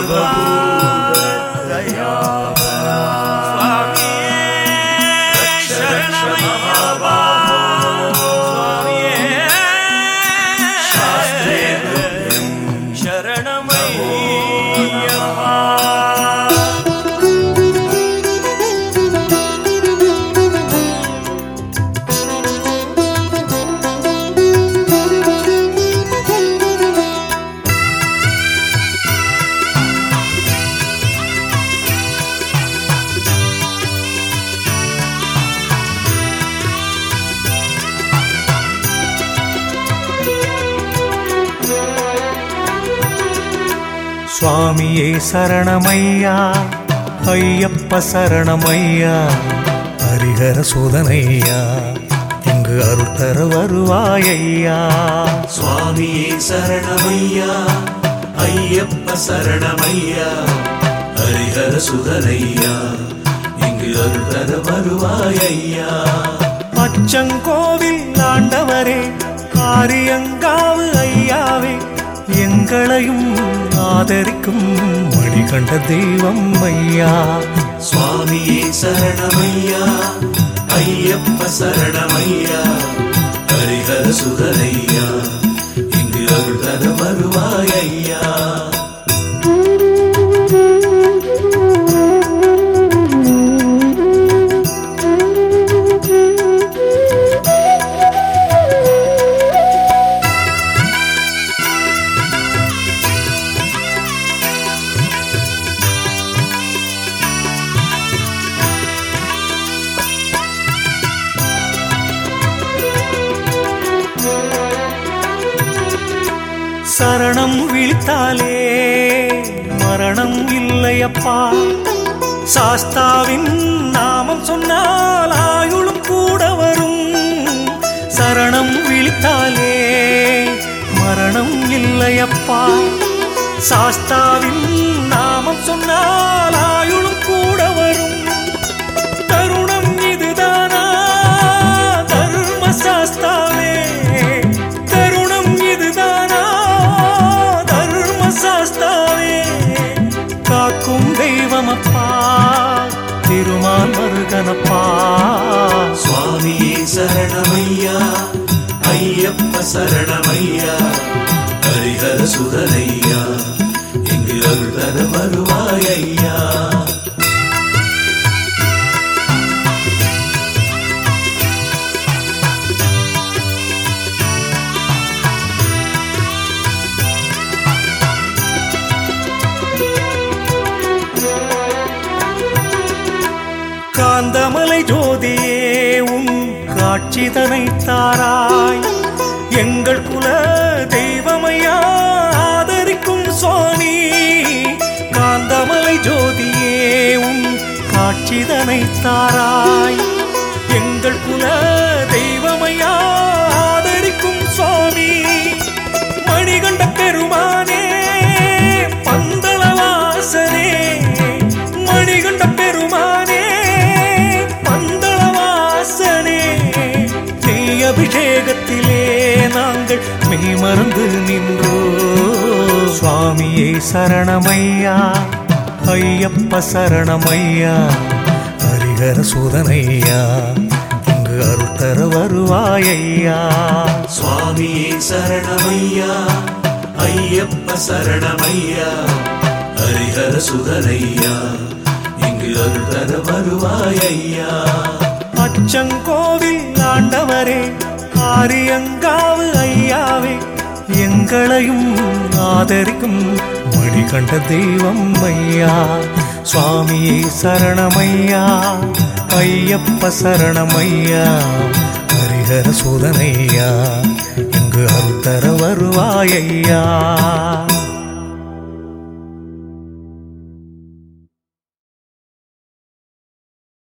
சர்வபூத தயாபரா சுவாமியே சரணமையப்பா சுவாமியே சாஸ்திரே துர்யம் சரணமையப்பா சுவாமியே சரணமையா ஐயப்ப சரணமையா ஹரிஹர சோதனையா இங்கு அருள் தர வருவாயையா சுவாமியே சரணமையா ஐயப்ப சரணமையா ஹரிஹர சுதனையா இங்கு அருள் தர வருவாயையா அச்சங்கோவில் ஆண்டவரே காரியங்காவு ஐயாவே எங்களையும் ஆதரிக்கும் மணிகண்ட தெய்வம் ஐயா சுவாமியே சரணமையா ஐயப்ப சரணமையா ஹரிஹர சுதனையா இங்கு அருள் தர வருவாயையா சரணம் விழித்தாலே மரணம் இல்லையப்பா சாஸ்தாவின் நாமம் சொன்னால் ஆயுளும் கூட வரும் சரணம் விழித்தாலே மரணம் இல்லையப்பா சாஸ்தாவின் நாமம் சொன்னால் ஆயுளும் கூட வரும் தருணம் இதுதானா தர்ம சாஸ்தாவே தருணம் இதுதானா தர்ம சாஸ்தாவே காக்கும் தெய்வமப்பா திருமால் மருகனப்பா சுவாமியே சரணமையா ஐயப்ப சரணமையா ஹரிஹர சுதனையா இங்கு அருள் தர வருவாயையா காந்தமலை ஜோதியே உன் காட்சிதனை தாராய் எங்கள் குல தெய்வமையா ஆதரிக்கும் சுவாமி காந்தமலை ஜோதியே உன் காட்சிதனை தாராய் எங்கள் குல தெய்வமையா ஆதரிக்கும் சுவாமி மணிகண்ட பெருமானே பந்தளவாசனே மணிகண்ட பெருமானே பந்தளவாசனே நீ அபிஷேகத்திலே நாங்கள் மெய்மறந்து நின்றோ சுவாமியே சரணமையா ஐயப்ப சரணமையா ஹரிஹர சூதனையா இங்கு அருள் தர வருவாயையா சுவாமியே சரணமையா ஐயப்ப சரணமையா ஹரிஹர சுதனையா இங்கு அருள் தர வருவாயையா அச்சங்கோவில் ஆண்டவரே ஆரியங்காவு ஐயாவே எங்களையும் ஆதரிக்கும் மணிகண்ட தெய்வம் ஐயா சுவாமியே சரணமையா ஐயப்ப சரணமையா ஹரிஹர சூதனையா இங்கு அருள் தர வருவாயையா